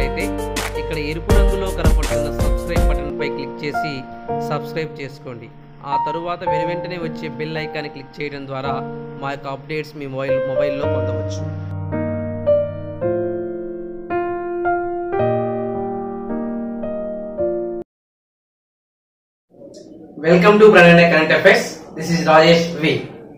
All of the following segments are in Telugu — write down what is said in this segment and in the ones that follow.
నచ్చినట్లయితే ఇక్కడ ఎరుపు రంగులో కనపడుతున్న సబ్స్క్రైబ్ బటన్ పై క్లిక్ చేసి సబ్స్క్రైబ్ చేసుకోండి ఆ తరువాత వెను వెంటనే వచ్చే బెల్ ఐకాన్ని క్లిక్ చేయడం ద్వారా మా యొక్క అప్డేట్స్ మీ మొబైల్ మొబైల్లో పొందవచ్చు welcome to Pranaya current affairs this is Rajesh V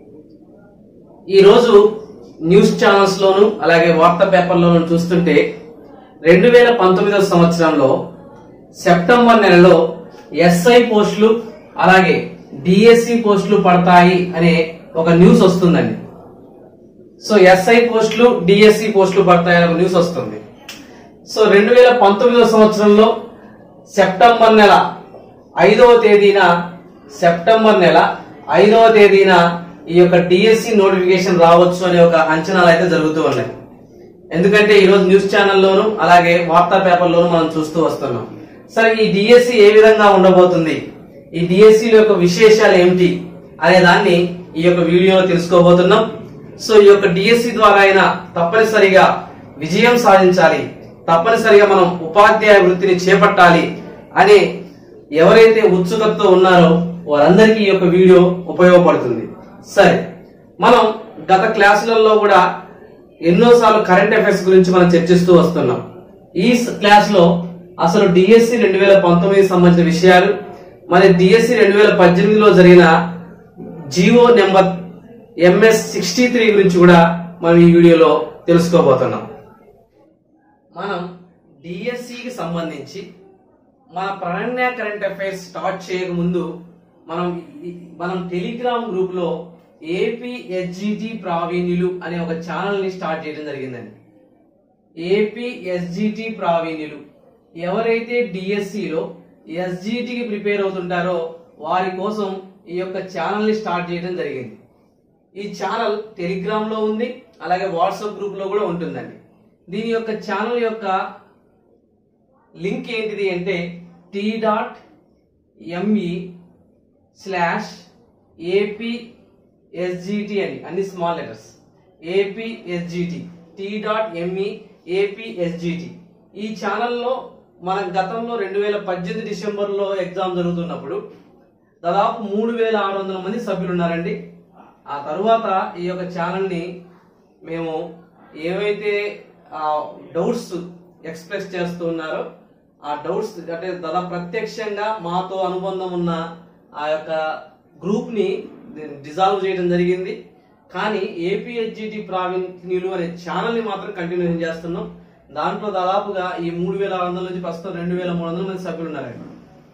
ఈరోజు న్యూస్ ఛానల్స్ లోను అలాగే వార్తా పేపర్లోను చూస్తుంటే రెండు వేల పంతొమ్మిదవ సంవత్సరంలో సెప్టెంబర్ నెలలో ఎస్ఐ పోస్టులు అలాగే డిఎస్సి పోస్టులు పడతాయి అనే ఒక న్యూస్ వస్తుందండి సో ఎస్ఐ పోస్టులు డిఎస్సి పోస్టులు పడతాయి అనే ఒక న్యూస్ వస్తుంది సో రెండు వేల పంతొమ్మిదవ సంవత్సరంలో సెప్టెంబర్ నెల ఐదవ తేదీన సెప్టెంబర్ నెల ఐదవ తేదీన ఈ యొక్క డిఎస్సి నోటిఫికేషన్ రావచ్చు అనే ఒక అంచనాలు అయితే జరుగుతూ ఉన్నాయి ఎందుకంటే ఈ రోజు న్యూస్ ఛానల్లోను అలాగే వార్తా పేపర్లోను మనం చూస్తూ వస్తున్నాం సరే ఈ డిఎస్సి ఏ విధంగా ఉండబోతుంది ఈ డిఎస్సి యొక్క విశేషాలు ఏమిటి అనే దాన్ని ఈ యొక్క వీడియోలో తెలుసుకోబోతున్నాం సో ఈ యొక్క డిఎస్సి ద్వారా అయినా తప్పనిసరిగా విజయం సాధించాలి తప్పనిసరిగా మనం ఉపాధ్యాయ వృత్తిని చేపట్టాలి అని ఎవరైతే ఉత్సుకతతో ఉన్నారో వారందరికీ ఈ యొక్క వీడియో ఉపయోగపడుతుంది సరే మనం గత క్లాసులలో కూడా ఎన్నోసార్లు కరెంట్ అఫైర్స్ గురించి మనం చర్చిస్తూ వస్తున్నాం ఈ స- క్లాస్ లో అసలు డిఎస్సి రెండు వేల పంతొమ్మిది సంబంధించిన విషయాలు మరి డిఎస్సి రెండు వేల పద్దెనిమిదిలో జరిగిన GO number MS sixty three గురించి కూడా మనం ఈ వీడియోలో తెలుసుకోబోతున్నాం మనం డిఎస్సికి సంబంధించి మన ప్రణన్య కరెంట్ అఫైర్స్ స్టార్ట్ చేయక ముందు మనం ఈ- మనం టెలిగ్రామ్ గ్రూప్ లో ఏపీ ఎస్జిటి ప్రావీణ్యులు అనే ఒక ఛానల్ ని స్టార్ట్ చేయడం జరిగిందండి ఏపీ ఎస్జిటి ప్రావీణ్యులు ఎవరైతే డిఎస్సిలో ఎస్జిటికి ప్రిపేర్ అవుతుంటారో వారి కోసం ఈ యొక్క ఛానల్ ని స్టార్ట్ చేయడం జరిగింది ఈ ఛానల్ టెలిగ్రామ్ లో ఉంది అలాగే వాట్సాప్ గ్రూప్ లో కూడా ఉంటుందండి దీని యొక్క ఛానల్ యొక్క లింక్ ఏంటిది అంటే T dot ME slash AP SGT అని అన్ని small letters AP SGT T dot ME AP SGT ఈ ఛానల్లో మన గతంలో రెండు వేల పద్దెనిమిది డిసెంబర్లో ఎగ్జామ్ జరుగుతున్నప్పుడు దాదాపు మూడు వేల ఆరు వందల మంది సభ్యులు ఉన్నారండి ఆ తరువాత ఈ యొక్క ఛానల్ని మేము ఏవైతే డౌట్స్ ఎక్స్ప్రెస్ చేస్తూ ఉన్నారో ఆ డౌట్స్ అంటే దాదాపు ప్రత్యక్షంగా మాతో అనుబంధం ఉన్న ఆ యొక్క గ్రూప్ ని డిజాల్వ్ చేయడం జరిగింది కానీ ఏపీహెచ్జిటి ప్రావీణ్యులు అనే ఛానల్ ని మాత్రం కంటిన్యూ చేస్తున్నాం దాంట్లో దాదాపుగా ఈ మూడు వేల ఆరు వందల నుంచి ప్రస్తుతం రెండు వేల మూడు వందల మంది సభ్యులు ఉన్నారండి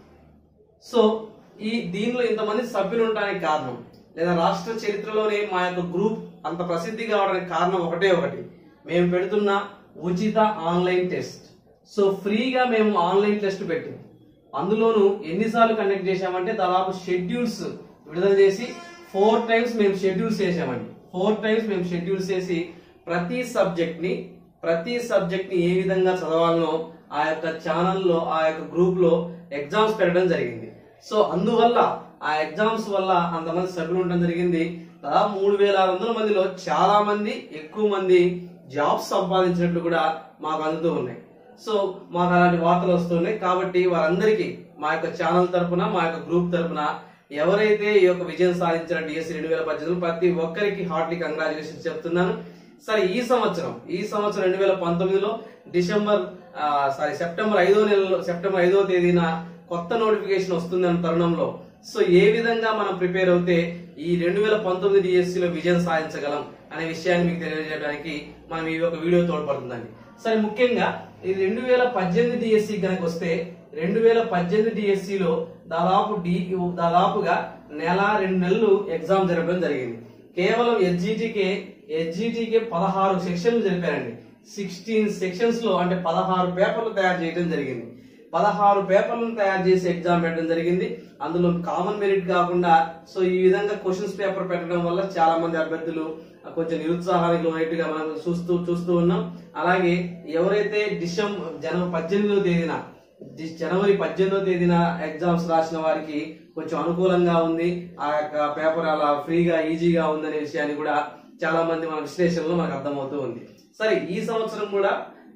సో ఈ దీనిలో ఇంతమంది సభ్యులు ఉండడానికి కారణం లేదా రాష్ట్ర చరిత్రలోనే మా యొక్క గ్రూప్ అంత ప్రసిద్ధి కావడానికి కారణం ఒకటే ఒకటి మేము పెడుతున్న ఉచిత ఆన్లైన్ టెస్ట్ సో ఫ్రీగా మేము ఆన్లైన్ టెస్ట్ పెట్టింది అందులోను ఎన్నిసార్లు కండక్ట్ చేశామంటే దాదాపు షెడ్యూల్స్ విడుదల చేసి ఫోర్ టైమ్స్ మేము షెడ్యూల్స్ చేసామండి ఫోర్ టైమ్స్ మేము షెడ్యూల్స్ చేసి ప్రతి సబ్జెక్ట్ ని ప్రతి సబ్జెక్ట్ ని ఏ విధంగా చదవాలనో ఆ యొక్క ఛానల్లో ఆ యొక్క గ్రూప్ లో ఎగ్జామ్స్ పెట్టడం జరిగింది సో అందువల్ల ఆ ఎగ్జామ్స్ వల్ల అంతమంది సభ్యులు ఉండడం జరిగింది దాదాపు మూడు వేల ఆరు వందల మందిలో చాలా మంది ఎక్కువ మంది జాబ్స్ సంపాదించినట్లు కూడా మాకు అందుతూ ఉన్నాయి సో మాకు అలాంటి వార్తలు వస్తున్నాయి కాబట్టి వారందరికీ మా యొక్క ఛానల్ తరపున మా యొక్క గ్రూప్ తరపున ఎవరైతే ఈ యొక్క విజయం సాధించిన డిఎస్సి రెండు వేల పద్దెనిమిది ప్రతి ఒక్కరికి హార్ట్లీ కంగ్రాచులేషన్స్ చెప్తున్నాను సరే ఈ సంవత్సరం ఈ సంవత్సరం రెండు వేల పంతొమ్మిదిలో డిసెంబర్ సారీ సెప్టెంబర్ ఐదో నెలలో సెప్టెంబర్ ఐదో తేదీన కొత్త నోటిఫికేషన్ వస్తుందన్న తరుణంలో సో ఏ విధంగా మనం ప్రిపేర్ అవుతే ఈ రెండు వేల పంతొమ్మిది డిఎస్సిలో విజయం సాధించగలం అనే విషయాన్ని మీకు తెలియజేయడానికి మనం ఈ యొక్క వీడియో తోడ్పడుతుందండి సరే ముఖ్యంగా ఈ రెండు వేల పద్దెనిమిది డిఎస్సి కనుక వస్తే రెండు వేల పద్దెనిమిది డిఎస్సిలో దాదాపు డి దాదాపుగా నెల రెండు నెలలు ఎగ్జామ్ జరపడం జరిగింది కేవలం ఎస్జిటికే ఎస్జిటికే పదహారు సెక్షన్లు జరిపారండి సిక్స్టీన్ సెక్షన్స్ లో అంటే పదహారు పేపర్లు తయారు చేయడం జరిగింది పదహారు పేపర్లను తయారు చేసి ఎగ్జామ్ పెట్టడం జరిగింది అందులో కామన్ మెరిట్ కాకుండా సో ఈ విధంగా క్వశ్చన్స్ పేపర్ పెట్టడం వల్ల చాలా మంది అభ్యర్థులు కొంచెం నిరుత్సాహానికి లోనట్టుగా మనం చూస్తూ చూస్తూ ఉన్నాం అలాగే ఎవరైతే డిసెంబర్ జనవరి పద్దెనిమిదో తేదీన డి- జనవరి పద్దెనిమిదో తేదీన ఎగ్జామ్స్ రాసిన వారికి కొంచెం అనుకూలంగా ఉంది ఆ యొక్క పేపర్ అలా ఫ్రీగా ఈజీగా ఉందనే విషయాన్ని కూడా చాలా మంది మన విశ్లేషణలో మనకు అర్థమవుతూ ఉంది సరే ఈ సంవత్సరం కూడా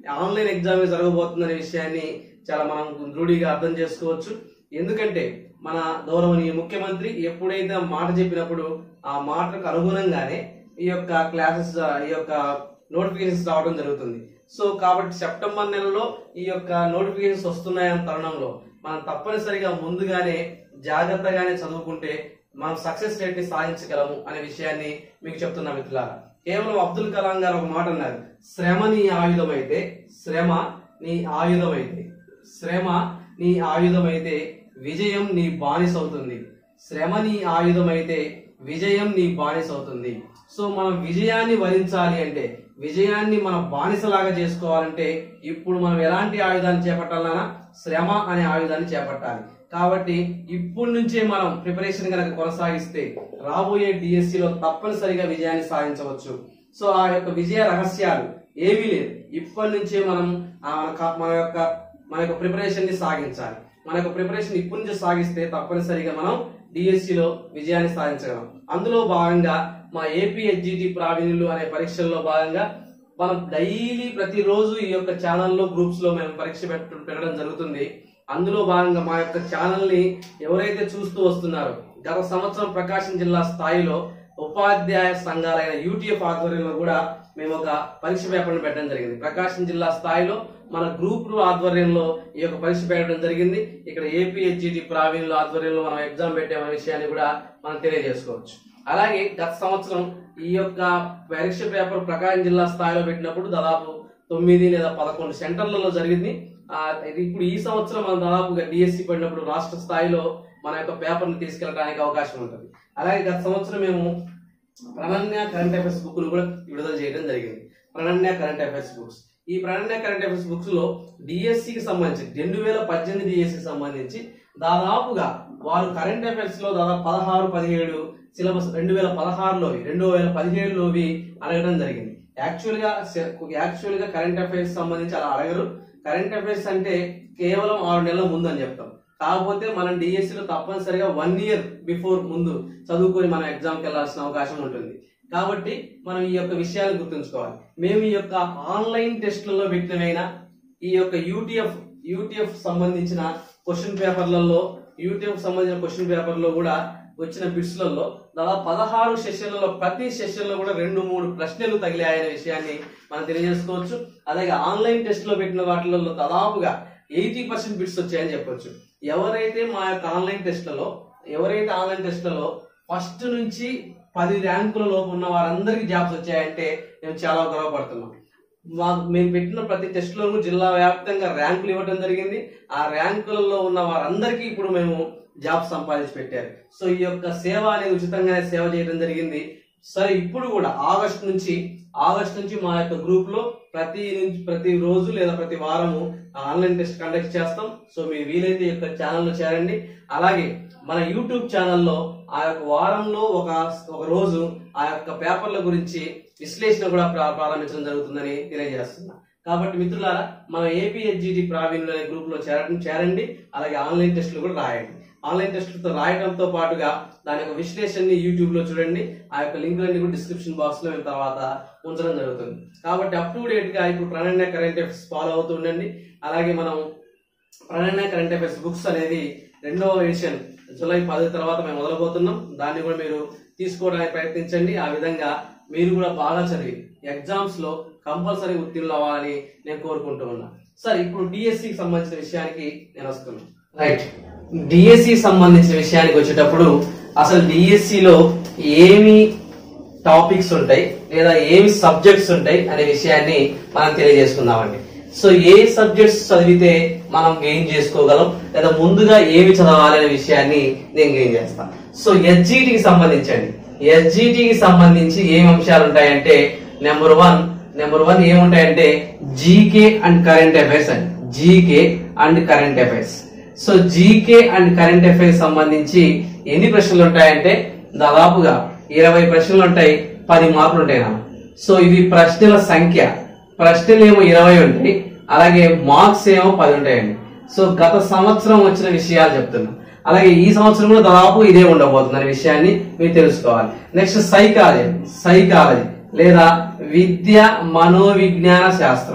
ఆన్లైన్ ఎగ్జామ్ జరగబోతుందనే విషయాన్ని చాలా మనం రూఢిగా అర్థం చేసుకోవచ్చు ఎందుకంటే మన గౌరవనీయ ముఖ్యమంత్రి ఎప్పుడైతే ఆ మాట చెప్పినప్పుడు ఆ మాటకు అనుగుణంగానే ఈ యొక్క క్లాసెస్ ఈ యొక్క నోటిఫికేషన్స్ రావడం జరుగుతుంది సో కాబట్టి సెప్టెంబర్ నెలలో ఈ యొక్క నోటిఫికేషన్స్ వస్తున్నాయన్న తరుణంలో మనం తప్పనిసరిగా ముందుగానే జాగ్రత్తగానే చదువుకుంటే మనం సక్సెస్ రేట్ ని సాధించగలము అనే విషయాన్ని మీకు చెప్తున్నా మిత్రులారా కేవలం అబ్దుల్ కలాం గారు ఒక మాట అన్నారు శ్రమ నీ ఆయుధమైతే శ్రమ నీ ఆయుధమైతే శ్రమ నీ ఆయుధమైతే విజయం నీ బానిస అవుతుంది శ్రమ నీ ఆయుధమైతే విజయం నీ బానిస అవుతుంది సో మనం విజయాన్ని వరించాలి అంటే విజయాన్ని మన బానిసలాగా చేసుకోవాలంటే ఇప్పుడు మనం ఎలాంటి ఆయుధాన్ని చేపట్టాలన్నా శ్రమ అనే ఆయుధాన్ని చేపట్టాలి కాబట్టి ఇప్పటి నుంచే మనం ప్రిపరేషన్ కనుక కొనసాగిస్తే రాబోయే డిఎస్సి లో తప్పనిసరిగా విజయాన్ని సాధించవచ్చు సో ఆ యొక్క విజయ రహస్యాలు ఏమీ లేదు ఇప్పటి నుంచే మనం ఆ మన క- మన యొక్క మన యొక్క ప్రిపరేషన్ ని సాగించాలి మన యొక్క ప్రిపరేషన్ ఇప్పటి నుంచి సాగిస్తే తప్పనిసరిగా మనం డిఎస్సి లో విజయాన్ని సాధించగలం అందులో భాగంగా మా ఏపీ హెచ్జిటి ప్రావీణ్యులు అనే పరీక్షల్లో భాగంగా మనం డైలీ ప్రతిరోజు ఈ యొక్క ఛానల్లో గ్రూప్స్ లో మేము పరీక్ష పెట్ట పెట్టడం జరుగుతుంది అందులో భాగంగా మా యొక్క ఛానల్ ని ఎవరైతే చూస్తూ వస్తున్నారో గత సంవత్సరం ప్రకాశం జిల్లా స్థాయిలో ఉపాధ్యాయ సంఘాలైన యూటీఎఫ్ ఆధ్వర్యంలో కూడా మేము ఒక పరీక్ష పేపర్ను పెట్టడం జరిగింది ప్రకాశం జిల్లా స్థాయిలో మన గ్రూప్ టూ ఆధ్వర్యంలో ఈ యొక్క పరీక్ష పెట్టడం జరిగింది ఇక్కడ ఏపీహెచ్జిటి ప్రావీణ్యుల ఆధ్వర్యంలో మనం ఎగ్జామ్ పెట్టామనే విషయాన్ని కూడా మనం తెలియజేసుకోవచ్చు అలాగే గత సంవత్సరం ఈ యొక్క పరీక్ష పేపర్ ప్రకాశం జిల్లా స్థాయిలో పెట్టినప్పుడు దాదాపు తొమ్మిది లేదా పదకొండు సెంటర్లలో జరిగింది ఆ, ఇది ఇప్పుడు ఈ సంవత్సరం మనం దాదాపుగా డిఎస్సి పడినప్పుడు రాష్ట్ర స్థాయిలో మన యొక్క పేపర్ ని తీసుకెళ్ళడానికి అవకాశం ఉంటుంది అలాగే గత సంవత్సరం మేము ప్రణన్య కరెంట్ అఫైర్స్ బుక్ ను కూడా విడుదల చేయడం జరిగింది ప్రణన్య కరెంట్ అఫైర్స్ బుక్స్ ఈ ప్రణన్య కరెంట్ అఫైర్స్ బుక్స్ లో డిఎస్సి కి సంబంధించి రెండు వేల పద్దెనిమిది డిఎస్సి కి సంబంధించి దాదాపుగా వారు కరెంట్ అఫైర్స్ లో దాదాపు పదహారు పదిహేడు సిలబస్ రెండు వేల పదహారులోవి రెండు వేల పదిహేడులోవి అడగడం జరిగింది యాక్చువల్ గా యాక్చువల్ గా కరెంట్ అఫైర్స్ సంబంధించి అలా అడగరు కరెంట్ అఫైర్స్ అంటే కేవలం ఆరు నెలల ముందు అని చెప్తాం కాకపోతే మనం డిఎస్సి లో తప్పనిసరిగా వన్ ఇయర్ బిఫోర్ ముందు చదువుకొని మనం ఎగ్జామ్ కి వెళ్ళాల్సిన అవకాశం ఉంటుంది కాబట్టి మనం ఈ యొక్క విషయాలు గుర్తుంచుకోవాలి మేము ఈ యొక్క ఆన్లైన్ టెస్ట్లలో పెట్టినమైన ఈ యొక్క యూటీఎఫ్ యూటీఎఫ్ సంబంధించిన క్వశ్చన్ పేపర్లలో యూటీఎఫ్ సంబంధించిన క్వశ్చన్ పేపర్లో కూడా వచ్చిన బిట్స్లలో దాదాపు పదహారు సెషన్లలో ప్రతి సెషన్ లో కూడా రెండు మూడు ప్రశ్నలు తగిలాయనే విషయాన్ని మనం తెలియజేసుకోవచ్చు అలాగే ఆన్లైన్ టెస్ట్ లో పెట్టిన వాటిలలో దాదాపుగా ఎయిటీ పర్సెంట్ బిట్స్ వచ్చాయని చెప్పొచ్చు ఎవరైతే మా యొక్క ఆన్లైన్ టెస్ట్లలో ఎవరైతే ఆన్లైన్ టెస్ట్లలో ఫస్ట్ నుంచి పది ర్యాంకుల లోపు ఉన్న వారందరికీ జాబ్స్ వచ్చాయంటే మేము చాలా గర్వపడుతున్నాం మాకు మేము పెట్టిన ప్రతి టెస్ట్ లోనూ జిల్లా వ్యాప్తంగా ర్యాంకులు ఇవ్వడం జరిగింది ఆ ర్యాంకులలో ఉన్న వారందరికీ ఇప్పుడు మేము జాబ్ సంపాదించి పెట్టారు సో ఈ యొక్క సేవ అనేది ఉచితంగానే సేవ చేయడం జరిగింది సరే ఇప్పుడు కూడా ఆగస్ట్ నుంచి ఆగస్ట్ నుంచి మా యొక్క గ్రూప్ లో ప్రతి నుంచి ప్రతి రోజు లేదా ప్రతి వారము ఆన్లైన్ టెస్ట్ కండక్ట్ చేస్తాం సో మీరు వీలైతే ఈ యొక్క ఛానల్లో చేరండి అలాగే మన యూట్యూబ్ ఛానల్లో ఆ యొక్క వారంలో ఒక ఒక రోజు ఆ యొక్క పేపర్ల గురించి విశ్లేషణ కూడా ప్రా- ప్రారంభించడం జరుగుతుందని తెలియజేస్తున్నా కాబట్టి మిత్రులారా మన ఏపీహెచ్జిటి ప్రావీణ్యులు అనే గ్రూప్ లో చేరడం చేరండి అలాగే ఆన్లైన్ టెస్టులు కూడా రాయండి ఆన్లైన్ టెస్టులతో రాయడంతో పాటుగా దాని యొక్క విశ్లేషణని యూట్యూబ్ లో చూడండి ఆ యొక్క లింకులన్నీ కూడా డిస్క్రిప్షన్ బాక్స్ లో మేము తర్వాత ఉంచడం జరుగుతుంది కాబట్టి అప్ టు డేట్ గా ఇప్పుడు ప్రణాళిక కరెంట్ అఫైర్స్ ఫాలో అవుతూ ఉండండి అలాగే మనం ప్రణాళిక కరెంట్ అఫైర్స్ బుక్స్ అనేది రెండవ ఎడిషన్ జూలై పది తర్వాత మేము మొదలబోతున్నాం దాన్ని కూడా మీరు తీసుకోవడానికి ప్రయత్నించండి ఆ విధంగా మీరు కూడా బాగా చదివి ఎగ్జామ్స్ లో కంపల్సరీ ఉత్తీర్ణులు అవ్వాలని నేను కోరుకుంటూ ఉన్నా సరే ఇప్పుడు డిఎస్సి కి సంబంధించిన విషయానికి నేను వస్తున్నాను రైట్ డిఎస్సి సంబంధించిన విషయానికి వచ్చేటప్పుడు అసలు డిఎస్సి లో ఏమి టాపిక్స్ ఉంటాయి లేదా ఏమి సబ్జెక్ట్స్ ఉంటాయి అనే విషయాన్ని మనం తెలియజేసుకుందామండి సో ఏ సబ్జెక్ట్స్ చదివితే మనం గెయిన్ చేసుకోగలం లేదా ముందుగా ఏమి చదవాలి అనే విషయాన్ని నేను గెయిన్ చేస్తాను సో ఎస్జిటికి సంబంధించండి ఎస్జిటికి సంబంధించి ఏం అంశాలు ఉంటాయంటే నెంబర్ వన్ నెంబర్ వన్ ఏముంటాయంటే జీకే అండ్ కరెంట్ అఫైర్స్ అండి GK and current affairs so GK and current affairs సంబంధించి ఎన్ని ప్రశ్నలు ఉంటాయంటే దాదాపుగా ఇరవై ప్రశ్నలు ఉంటాయి పది మార్కులు ఉంటాయి నాన్న సో ఇవి ప్రశ్నల సంఖ్య ప్రశ్నలు ఏమో ఇరవై ఉంటాయి అలాగే మార్క్స్ ఏమో పది ఉంటాయండి సో గత సంవత్సరం వచ్చిన విషయాలు చెప్తున్నా అలాగే ఈ సంవత్సరం కూడా దాదాపు ఇదే ఉండబోతుంది అనే విషయాన్ని మీరు తెలుసుకోవాలి నెక్స్ట్ సైకాలజీ సైకాలజీ లేదా విద్య మనోవిజ్ఞాన శాస్త్రం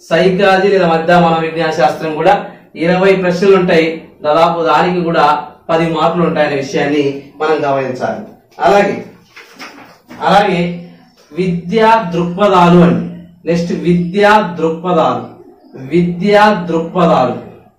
సైకాలజీ లేదా మధ్య మన విజ్ఞాన శాస్త్రం కూడా ఇరవై ప్రశ్నలు ఉంటాయి దాదాపు దానికి కూడా పది మార్కులు ఉంటాయనే విషయాన్ని మనం గమనించాలి అలాగే అలాగే విద్యా దృక్పథాలు అండి నెక్స్ట్ విద్యా దృక్పథాలు విద్యా దృక్పథాలు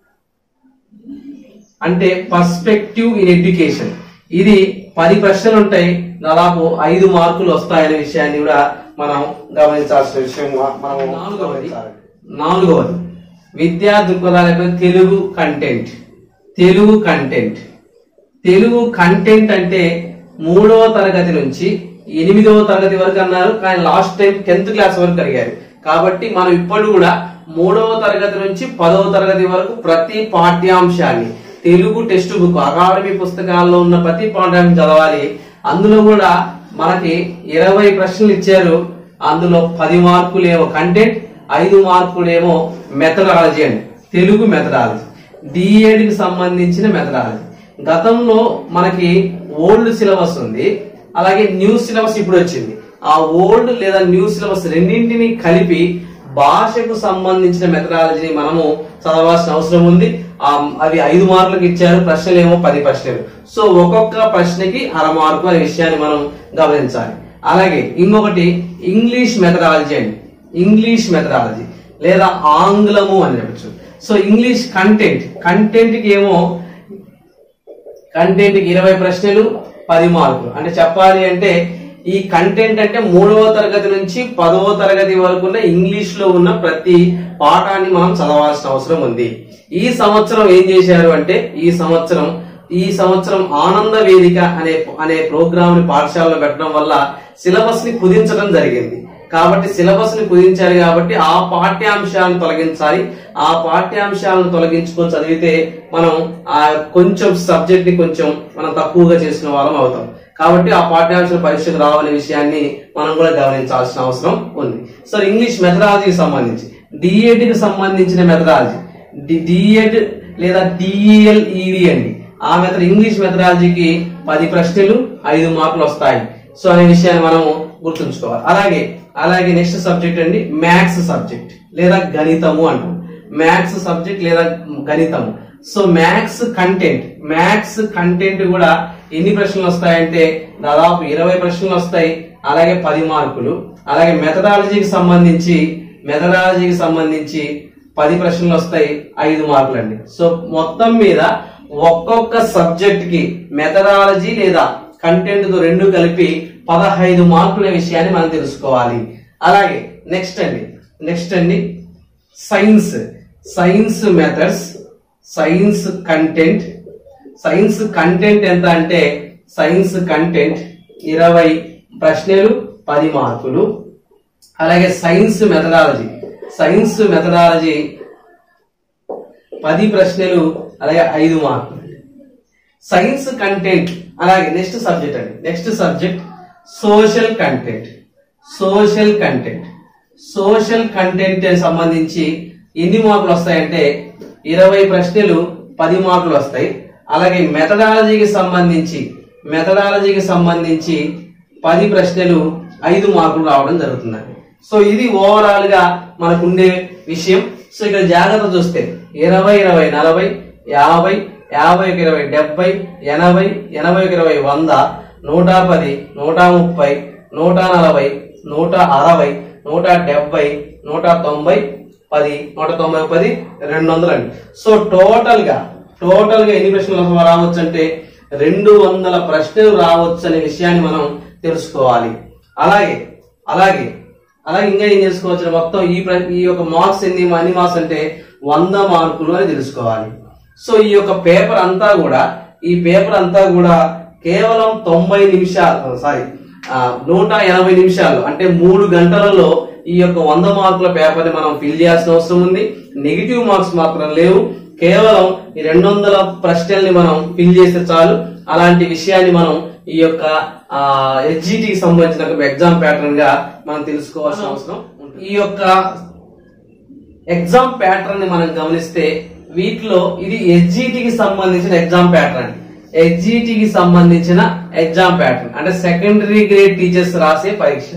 అంటే పర్స్పెక్టివ్ ఇన్ ఎడ్యుకేషన్ ఇది పది ప్రశ్నలు ఉంటాయి దాదాపు ఐదు మార్కులు వస్తాయనే విషయాన్ని కూడా మనం గమనించాల్సిన విషయం మనం నాలుగవది నాలుగవది విద్యా దృక్పథాల యొక్క Telugu content Telugu content Telugu content అంటే మూడవ తరగతి నుంచి ఎనిమిదవ తరగతి వరకు అన్నారు కానీ లాస్ట్ టైం టెన్త్ క్లాస్ వరకు అడిగారు కాబట్టి మనం ఇప్పుడు కూడా మూడవ తరగతి నుంచి పదవ తరగతి వరకు ప్రతి పాఠ్యాంశాన్ని తెలుగు టెక్స్ట్ బుక్ అకాడమీ పుస్తకాల్లో ఉన్న ప్రతి పాఠ్యాంశం చదవాలి అందులో కూడా మనకి ఇరవై ప్రశ్నలు ఇచ్చారు అందులో పది మార్కులేమో కంటెంట్ ఐదు మార్కులేమో మెథడాలజీ అండి తెలుగు మెథడాలజీ డిఎడ్ కి సంబంధించిన మెథడాలజీ గతంలో మనకి ఓల్డ్ సిలబస్ ఉంది అలాగే న్యూ సిలబస్ ఇప్పుడు వచ్చింది ఆ ఓల్డ్ లేదా న్యూ సిలబస్ రెండింటిని కలిపి భాషకు సంబంధించిన మెథడాలజీని మనము చదవాల్సిన అవసరం ఉంది ఆ అవి ఐదు మార్కులకు ఇచ్చారు ప్రశ్నలు ఏమో పది ప్రశ్నలు సో ఒక్కొక్క ప్రశ్నకి అర మార్కు అనే విషయాన్ని మనం గమనించాలి అలాగే ఇంకొకటి ఇంగ్లీష్ మెథడాలజీ అండి ఇంగ్లీష్ మెథడాలజీ లేదా ఆంగ్లము అని చెప్పచ్చు సో ఇంగ్లీష్ కంటెంట్ కంటెంట్ కి ఏమో కంటెంట్ కి ఇరవై ప్రశ్నలు పది మార్కులు అంటే చెప్పాలి అంటే ఈ కంటెంట్ అంటే మూడవ తరగతి నుంచి పదవ తరగతి వరకు ఉన్న ఇంగ్లీష్ లో ఉన్న ప్రతి పాఠాన్ని మనం చదవాల్సిన అవసరం ఉంది ఈ సంవత్సరం ఏం చేశారు అంటే ఈ సంవత్సరం ఈ సంవత్సరం ఆనంద వేదిక అనే అనే ప్రోగ్రామ్ ని పాఠశాలలో పెట్టడం వల్ల సిలబస్ ని కుదించడం జరిగింది కాబట్టి సిలబస్ ని కుదించారు కాబట్టి ఆ పాఠ్యాంశాలను తొలగించాలి ఆ పాఠ్యాంశాలను తొలగించుకొని చదివితే మనం ఆ కొంచెం సబ్జెక్ట్ ని కొంచెం మనం తక్కువగా చేసిన వాళ్ళం అవుతాం కాబట్టి ఆ పాఠ్యాంశాలు పరీక్షకు రావాలనే విషయాన్ని మనం కూడా గమనించాల్సిన అవసరం ఉంది సో ఇంగ్లీష్ మెథడాలజీకి సంబంధించి డిఎడ్ కి సంబంధించిన మెథడాలజీ డిఎడ్ లేదా డిఈఎల్ ఈడి అండి ఆ మెథడ్ ఇంగ్లీష్ మెథడాలజీకి పది ప్రశ్నలు ఐదు మార్కులు వస్తాయి సో అనే విషయాన్ని మనము గుర్తుంచుకోవాలి అలాగే అలాగే నెక్స్ట్ సబ్జెక్ట్ అండి మ్యాథ్స్ సబ్జెక్ట్ లేదా గణితము అంటాం మ్యాథ్స్ సబ్జెక్ట్ లేదా గణితము so maths content maths content కూడా ఎన్ని ప్రశ్నలు వస్తాయంటే దాదాపు ఇరవై ప్రశ్నలు వస్తాయి అలాగే పది మార్కులు అలాగే మెథడాలజీకి సంబంధించి మెథడాలజీకి సంబంధించి పది ప్రశ్నలు వస్తాయి ఐదు మార్కులు అండి సో మొత్తం మీద ఒక్కొక్క సబ్జెక్ట్ కి మెథడాలజీ లేదా కంటెంట్ తో రెండు కలిపి పదహైదు మార్కుల విషయాన్ని మనం తెలుసుకోవాలి అలాగే నెక్స్ట్ అండి నెక్స్ట్ అండి science science methods science content science content ఎంత అంటే సైన్స్ కంటెంట్ ఇరవై ప్రశ్నలు పది మార్కులు అలాగే సైన్స్ మెథడాలజీ సైన్స్ మెథడాలజీ పది ప్రశ్నలు అలాగే ఐదు మార్కులు సైన్స్ కంటెంట్ అలాగే నెక్స్ట్ సబ్జెక్ట్ అండి next subject social content social content social content సంబంధించి ఎన్ని మార్కులు వస్తాయంటే ఇరవై ప్రశ్నలు పది మార్కులు వస్తాయి అలాగే మెథడాలజీకి సంబంధించి మెథడాలజీకి సంబంధించి పది ప్రశ్నలు ఐదు మార్కులు రావడం జరుగుతుందండి సో ఇది ఓవరాల్ గా మనకు ఉండే విషయం సో ఇక్కడ జాగ్రత్త చూస్తే ఇరవై ఇరవై నలభై యాభై యాభైకి ఇరవై డెబ్బై ఎనభై ఎనభైకి ఇరవై వంద నూట పది నూట ముప్పై నూట నలభై నూట అరవై నూట డెబ్బై నూట తొంభై పది నూట తొంభై పది రెండు వందలు అండి సో టోటల్ గా టోటల్ గా ఎన్ని ప్రశ్నలు రావచ్చు అంటే రెండు వందల ప్రశ్నలు రావచ్చు అనే విషయాన్ని మనం తెలుసుకోవాలి అలాగే అలాగే అలాగే ఇంకా ఏం చేసుకోవచ్చు మొత్తం ఈ ప్ర- ఈ యొక్క మార్క్స్ ఎన్ని ఎన్ని మార్క్స్ అంటే వంద మార్కులు అని తెలుసుకోవాలి సో ఈ యొక్క పేపర్ అంతా కూడా ఈ పేపర్ అంతా కూడా కేవలం తొంభై నిమిషాలు సారీ నూట ఎనభై నిమిషాలు అంటే మూడు గంటలలో ఈ యొక్క వంద మార్కుల పేపర్ ని మనం ఫిల్ చేయాల్సిన అవసరం ఉంది నెగిటివ్ మార్క్స్ మాత్రం లేవు కేవలం ఈ రెండు వందల ప్రశ్నల్ని మనం ఫిల్ చేస్తే చాలు అలాంటి విషయాన్ని మనం ఈ యొక్క ఎస్జిటికి సంబంధించిన ఒక ఎగ్జామ్ ప్యాటర్న్ గా మనం తెలుసుకోవాల్సిన అవసరం ఉంటుంది. ఈ యొక్క ఎగ్జామ్ ప్యాటర్న్ ని మనం గమనిస్తే వీటిలో ఇది ఎస్జిటికి సంబంధించిన ఎగ్జామ్ ప్యాటర్న్ ఎస్జిటికి సంబంధించిన ఎగ్జామ్ ప్యాటర్న్ అంటే సెకండరీ గ్రేడ్ టీచర్స్ రాసే పరీక్ష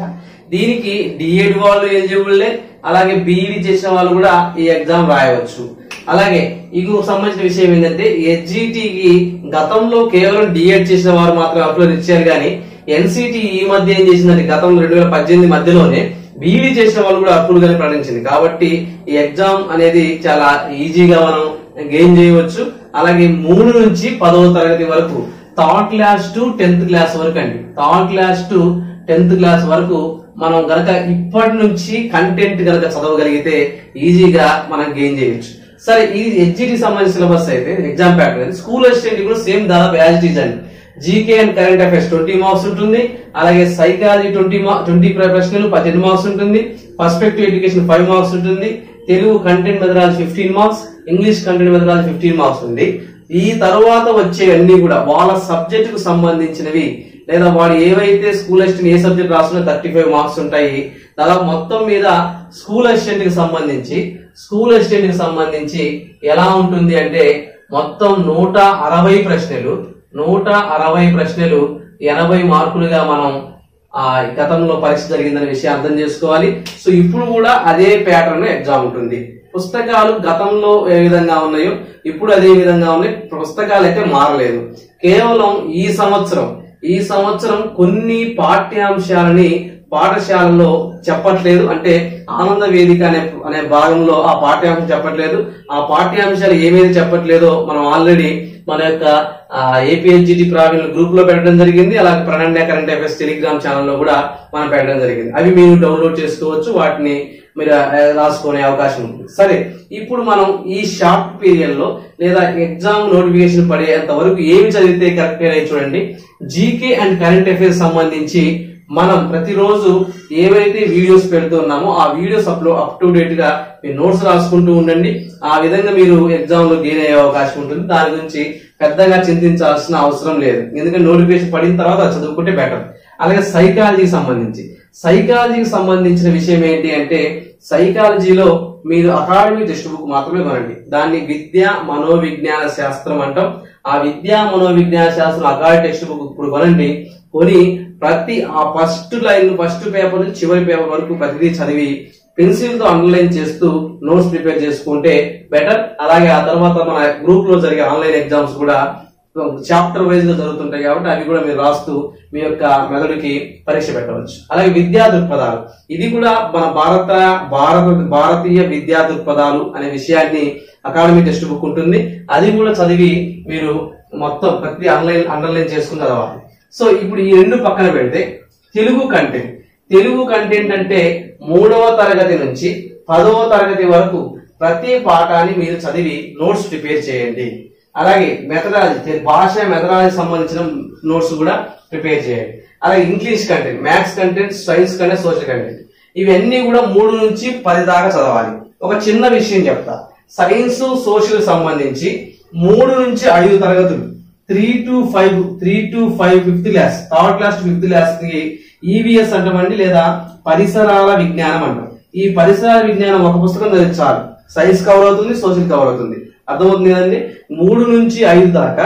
దీనికి డిఎడ్ వాళ్ళు ఎలిజిబుల్లే అలాగే బీఈడి చేసిన వాళ్ళు కూడా ఈ ఎగ్జామ్ రాయవచ్చు అలాగే ఇంకొక సంబంధించిన విషయం ఏంటంటే ఎస్జిటికి గతంలో కేవలం డిఎడ్ చేసిన వారు మాత్రం అప్లోడ్ ఇచ్చారు కానీ ఎన్సిటి ఈ మధ్య ఏం చేసిందంటే గతంలో రెండు వేల పద్దెనిమిది మధ్యలోనే బీఈడి చేసిన వాళ్ళు కూడా అప్పులు గానే ప్రకటించింది కాబట్టి ఈ ఎగ్జామ్ అనేది చాలా ఈజీగా మనం గెయిన్ చేయవచ్చు అలాగే మూడు నుంచి పదవ తరగతి వరకు third class to tenth class వరకు అండి third class to tenth class వరకు మనం గనక ఇప్పటి నుంచి కంటెంట్ గనక చదవగలిగితే ఈజీగా మనం గెయిన్ చేయొచ్చు సరే ఈ హెచ్జిటి సంబంధించిన సిలబస్ అయితే ఎగ్జామ్ ప్యాటర్న్ స్కూల్ అసిస్టెంట్ కూడా సేమ్ దాదాపు యాజ్ ఇట్ ఈజ్ అండి GK and current affairs twenty marks ఉంటుంది అలాగే సైకాలజీ ట్వంటీ ట్వంటీ ప్రశ్నలు పద్దెనిమిది మార్క్స్ ఉంటుంది పర్స్పెక్టివ్ ఎడ్యుకేషన్ ఫైవ్ మార్క్స్ ఉంటుంది Telugu content methodology fifteen marks English content methodology fifteen marks ఉంది ఈ తర్వాత వచ్చేవన్నీ కూడా వాళ్ళ సబ్జెక్ట్ కు సంబంధించినవి లేదా వాడు ఏవైతే స్కూల్ అసిస్టెంట్ ఏ సబ్జెక్ట్ రాస్తున్నా థర్టీ ఫైవ్ మార్క్స్ ఉంటాయి దాదాపు మొత్తం మీద స్కూల్ అసిస్టెంట్ కి సంబంధించి స్కూల్ అసిస్టెంట్ కి సంబంధించి ఎలా ఉంటుంది అంటే మొత్తం నూట అరవై ప్రశ్నలు నూట అరవై ప్రశ్నలు ఎనభై మార్కులుగా మనం ఆ గతంలో పరీక్ష జరిగిందనే విషయం అర్థం చేసుకోవాలి సో ఇప్పుడు కూడా అదే ప్యాటర్న్ ఎగ్జామ్ ఉంటుంది పుస్తకాలు గతంలో ఏ విధంగా ఉన్నాయో ఇప్పుడు అదే విధంగా ఉన్నాయి పుస్తకాలు అయితే మారలేదు కేవలం ఈ సంవత్సరం ఈ సంవత్సరం కొన్ని పాఠ్యాంశాలని పాఠశాలలో చెప్పట్లేదు అంటే ఆనంద వేదిక అనే అనే భాగంలో ఆ పాఠ్యాంశం చెప్పట్లేదు ఆ పాఠ్యాంశాలు ఏమేమి చెప్పట్లేదో మనం ఆల్రెడీ మన యొక్క ఏపీహెచ్జిటి ప్రావీణ్య గ్రూప్ లో పెట్టడం జరిగింది అలాగే ప్రణాళిక కరెంట్ అఫైర్స్ టెలిగ్రామ్ ఛానల్లో కూడా మనం పెట్టడం జరిగింది అవి మీరు డౌన్లోడ్ చేసుకోవచ్చు వాటిని మీరు ఆ, రాసుకునే అవకాశం ఉంది సరే ఇప్పుడు మనం ఈ షార్ట్ పీరియడ్ లో లేదా ఎగ్జామ్ నోటిఫికేషన్ పడేంత వరకు ఏమి చదివితే కరెక్ట్ అయ్యాయి చూడండి జీకే అండ్ కరెంట్ అఫైర్స్ సంబంధించి మనం ప్రతిరోజు ఏవైతే వీడియోస్ పెడుతున్నామో ఆ వీడియోస్ అప్లో అప్ టు డేట్ గా మీరు నోట్స్ రాసుకుంటూ ఉండండి ఆ విధంగా మీరు ఎగ్జామ్ లో గెయిన్ అయ్యే అవకాశం ఉంటుంది దాని గురించి పెద్దగా చింతించాల్సిన అవసరం లేదు ఎందుకంటే నోటిఫికేషన్ పడిన తర్వాత అది చదువుకుంటే బెటర్ అలాగే సైకాలజీకి సంబంధించి సైకాలజీకి సంబంధించిన విషయం ఏంటి అంటే సైకాలజీలో మీరు అకాడమీ టెక్స్ట్ బుక్ మాత్రమే కొనండి దాన్ని విద్య మనోవిజ్ఞాన శాస్త్రం అంటాం ఆ విద్యా మనోవిజ్ఞాన శాస్త్రం అకాడమీ టెక్స్ట్ బుక్ ఇప్పుడు కొనండి కొని ప్రతి ఆ ఫస్ట్ లైన్ ఫస్ట్ పేపర్ నుంచి చివరి పేపర్ వరకు ప్రతిదీ చదివి పెన్సిల్ తో అండర్లైన్ చేస్తూ నోట్స్ ప్రిపేర్ చేసుకుంటే బెటర్ అలాగే ఆ తర్వాత మన గ్రూప్ లో జరిగే ఆన్లైన్ ఎగ్జామ్స్ కూడా చాప్టర్ వైజ్ గా జరుగుతుంటాయి కాబట్టి అవి కూడా మీరు రాస్తూ మీ యొక్క మెదడుకి పరీక్ష పెట్టవచ్చు అలాగే విద్యా దృక్పథాలు ఇది కూడా మన భారత భారత భారతీయ విద్యా దృక్పథాలు అనే విషయాన్ని అకాడమీ టెక్స్ట్ బుక్ ఉంటుంది అది కూడా చదివి మీరు మొత్తం ప్రతి ఆన్లైన్ అండర్లైన్ చేసుకుని చదవాలి సో ఇప్పుడు ఈ రెండు పక్కన పెడితే తెలుగు కంటెంట్ తెలుగు కంటెంట్ అంటే మూడవ తరగతి నుంచి పదవ తరగతి వరకు ప్రతి పాఠాన్ని మీరు చదివి నోట్స్ ప్రిపేర్ చేయండి అలాగే మెథడాలజీ భాష మెథడాలజీ సంబంధించిన నోట్స్ కూడా ప్రిపేర్ చేయండి అలాగే English content maths content science content social content ఇవన్నీ కూడా మూడు నుంచి పది దాకా చదవాలి ఒక చిన్న విషయం చెప్తా సైన్స్ సోషల్ సంబంధించి మూడు నుంచి ఐదు తరగతులు three to five three to five fifth class third class to fifth class కి ఈవీఎస్ అంటామండి లేదా పరిసరాల విజ్ఞానం అంటాం ఈ పరిసరాల విజ్ఞానం ఒక పుస్తకం చదివితే చాలు సైన్స్ కవర్ అవుతుంది సోషల్ కవర్ అవుతుంది అర్థమవుతుంది కదండి మూడు నుంచి ఐదు దాకా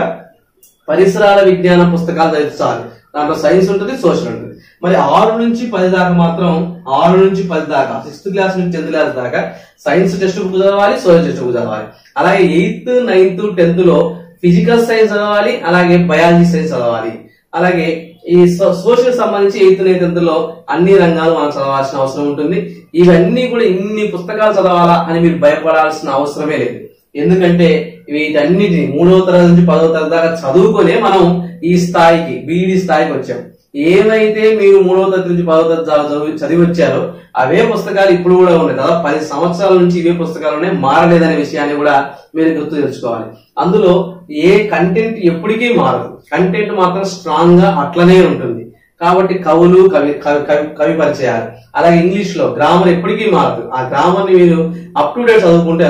పరిసరాల విజ్ఞాన పుస్తకాలు చదివితే చాలు దాంట్లో సైన్స్ ఉంటుంది సోషల్ ఉంటుంది మరి ఆరు నుంచి పది దాకా మాత్రం ఆరు నుంచి పది దాకా సిక్స్త్ క్లాస్ నుంచి టెన్త్ క్లాస్ దాకా సైన్స్ టెక్స్ట్ బుక్ చదవాలి సోషల్ టెక్స్ట్ బుక్ చదవాలి అలాగే ఎయిత్ నైన్త్ టెన్త్ లో ఫిజికల్ సైన్స్ చదవాలి అలాగే బయాలజీ సైన్స్ చదవాలి అలాగే ఈ సో- సోషల్ సంబంధించి ఎయిత్ నైన్త్ టెన్త్ లో అన్ని రంగాలు మనం చదవాల్సిన అవసరం ఉంటుంది ఇవన్నీ కూడా ఇన్ని పుస్తకాలు చదవాలా అని మీరు భయపడాల్సిన అవసరమే లేదు ఎందుకంటే వీటన్నిటిని మూడవ తరగతి నుంచి పదవ తరగతి దాకా చదువుకునే మనం ఈ స్థాయికి బీఈడి స్థాయికి వచ్చాం ఏమైతే మీరు మూడవ తరగతి నుంచి పదవ తరగతి దాకా చదివి చదివి వచ్చారో అవే పుస్తకాలు ఇప్పుడు కూడా ఉన్నాయి దాదాపు పది సంవత్సరాల నుంచి ఇవే పుస్తకాలు ఉన్నాయి మారలేదనే విషయాన్ని కూడా మీరు గుర్తు తెచ్చుకోవాలి అందులో ఏ కంటెంట్ ఎప్పటికీ మారదు కంటెంట్ మాత్రం స్ట్రాంగ్ గా అట్లనే ఉంటుంది కాబట్టి కవులు కవి కవి కవి కవి పరిచయాలు అలాగే ఇంగ్లీష్ లో గ్రామర్ ఎప్పటికీ మారదు ఆ గ్రామర్ ని మీరు అప్ టు డేట్ చదువుకుంటే వెళ్ళాలి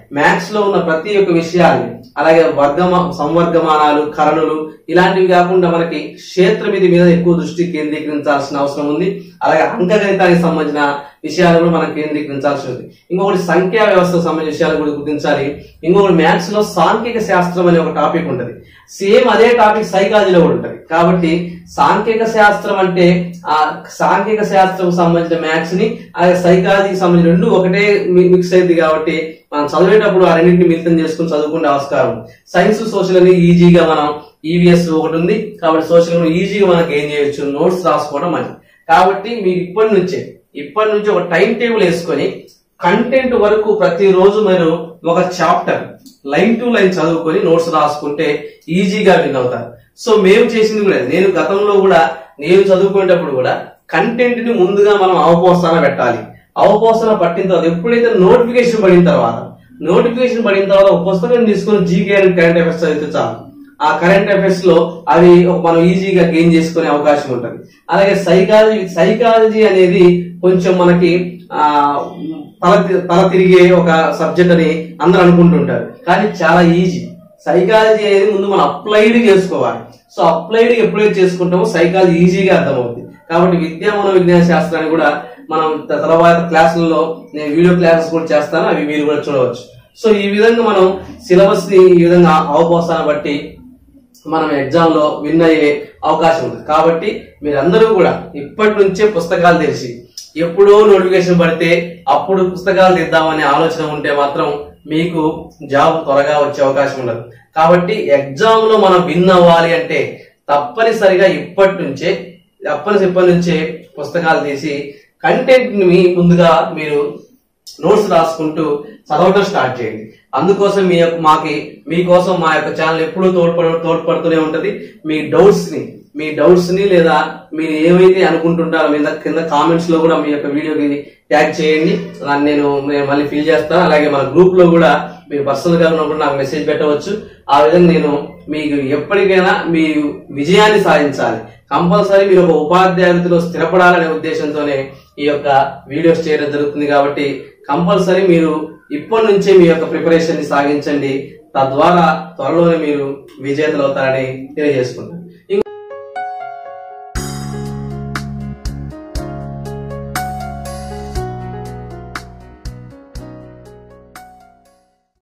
మ్యాథ్స్ లో ఉన్న ప్రతి ఒక్క విషయాన్ని అలాగే వర్గమ సంవర్గమానాలు కరణులు ఇలాంటివి కాకుండా మనకి క్షేత్రమితి మీద ఎక్కువ దృష్టి కేంద్రీకరించాల్సిన అవసరం ఉంది అలాగే అంకగణితానికి సంబంధించిన విషయాలు కూడా మనం కేంద్రీకరించాల్సి ఉంది ఇంకొకటి సంఖ్యా వ్యవస్థకు సంబంధించిన విషయాలు కూడా గుర్తించాలి ఇంకొకటి మ్యాథ్స్ లో సాంఖ్యిక శాస్త్రం అనే ఒక టాపిక్ ఉంటుంది సేమ్ అదే టాపిక్ సైకాలజీలో కూడా ఉంటుంది కాబట్టి సాంఖ్యిక శాస్త్రం అంటే ఆ సాంఖ్యిక శాస్త్రం సంబంధించిన మ్యాథ్స్ ని అలాగే సైకాలజీకి సంబంధించిన రెండు ఒకటే మిక్స్ అయింది కాబట్టి మనం చదివేటప్పుడు ఆ రెండింటిని మిళితం చేసుకుని చదువుకునే ఆస్కారం సైన్స్ సోషల్ అని ఈజీగా మనం ఈవీఎస్ ఒకటి ఉంది కాబట్టి సోషల్ ఈజీగా మనం గెయిన్ చేయొచ్చు నోట్స్ రాసుకోవడం మంచిది కాబట్టి మీరు ఇప్పటి నుంచే ఇప్పటి నుంచి ఒక టైం టేబుల్ వేసుకొని కంటెంట్ వరకు ప్రతిరోజు మీరు ఒక చాప్టర్ లైన్ టు లైన్ చదువుకొని నోట్స్ రాసుకుంటే ఈజీగా విన్ అవుతారు సో మేము చేసింది కూడా అదే. నేను గతంలో కూడా నేను చదువుకునేటప్పుడు కూడా కంటెంట్ ని ముందుగా మనం అవపోసన పెట్టాలి అవపోసన పట్టిన తర్వాత ఎప్పుడైతే నోటిఫికేషన్ పడిన తర్వాత నోటిఫికేషన్ పడిన తర్వాత ఒక పుస్తకం తీసుకొని జీకే అండ్ కరెంట్ అఫైర్స్ చదివితే చాలు ఆ కరెంట్ అఫైర్స్ లో అవి ఒక మనం ఈజీగా గెయిన్ చేసుకునే అవకాశం ఉంటుంది అలాగే సైకాలజీ సైకాలజీ అనేది కొంచెం మనకి ఆ తల తల తిరిగే ఒక సబ్జెక్ట్ అని అందరూ అనుకుంటుంటారు కానీ చాలా ఈజీ సైకాలజీ అనేది ముందు మనం అప్లైడ్ చేసుకోవాలి సో అప్లైడ్ ఎప్పుడైతే చేసుకుంటామో సైకాలజీ ఈజీగా అర్థమవుతుంది కాబట్టి విద్యా మనో విజ్ఞాన శాస్త్రాన్ని కూడా మనం త- తర్వాత క్లాసులలో నేను వీడియో క్లాసెస్ కూడా చేస్తాను అవి మీరు కూడా చూడవచ్చు సో ఈ విధంగా మనం సిలబస్ ని ఈ విధంగా అవపోసాన్ని బట్టి మనం ఎగ్జామ్ లో విన్ అయ్యే అవకాశం ఉంది కాబట్టి మీరందరూ కూడా ఇప్పటి నుంచే పుస్తకాలు తెరిచి ఎప్పుడో నోటిఫికేషన్ పడితే అప్పుడు పుస్తకాలు తెద్దామనే ఆలోచన ఉంటే మాత్రం మీకు జాబ్ త్వరగా వచ్చే అవకాశం ఉండదు కాబట్టి ఎగ్జామ్ లో మనం విన్ అవ్వాలి అంటే తప్పనిసరిగా ఇప్పటి నుంచే తప్పనిసరి ఇప్పటి నుంచే పుస్తకాలు తీసి కంటెంట్ ని ముందుగా మీరు నోట్స్ రాసుకుంటూ చదవటం స్టార్ట్ చేయండి అందుకోసం మీ యొక్క మాకి మీకోసం మా యొక్క ఛానల్ ఎప్పుడూ తోడ్పడ తోడ్పడుతూనే ఉంటది మీ డౌట్స్ ని మీ డౌట్స్ ని లేదా మీరు ఏమైతే అనుకుంటుంటారో మీద కింద కామెంట్స్ లో కూడా మీ యొక్క వీడియోకి ట్యాగ్ చేయండి దాన్ని నేను నేను మళ్ళీ ఫిల్ చేస్తాను అలాగే మన గ్రూప్ లో కూడా మీరు పర్సనల్ గా ఉన్నప్పుడు నాకు మెసేజ్ పెట్టవచ్చు ఆ విధంగా నేను మీకు ఎప్పటికైనా మీ విజయాన్ని సాధించాలి కంపల్సరీ మీరు ఒక ఉపాధ్యాయులతో స్థిరపడాలనే ఉద్దేశంతోనే ఈ యొక్క వీడియోస్ చేయడం జరుగుతుంది కాబట్టి కంపల్సరీ మీరు ఇప్పటి నుంచే మీ యొక్క ప్రిపరేషన్ ని సాగించండి తద్వారా త్వరలోనే మీరు విజేతలు అవుతారని తెలియజేసుకుంటాను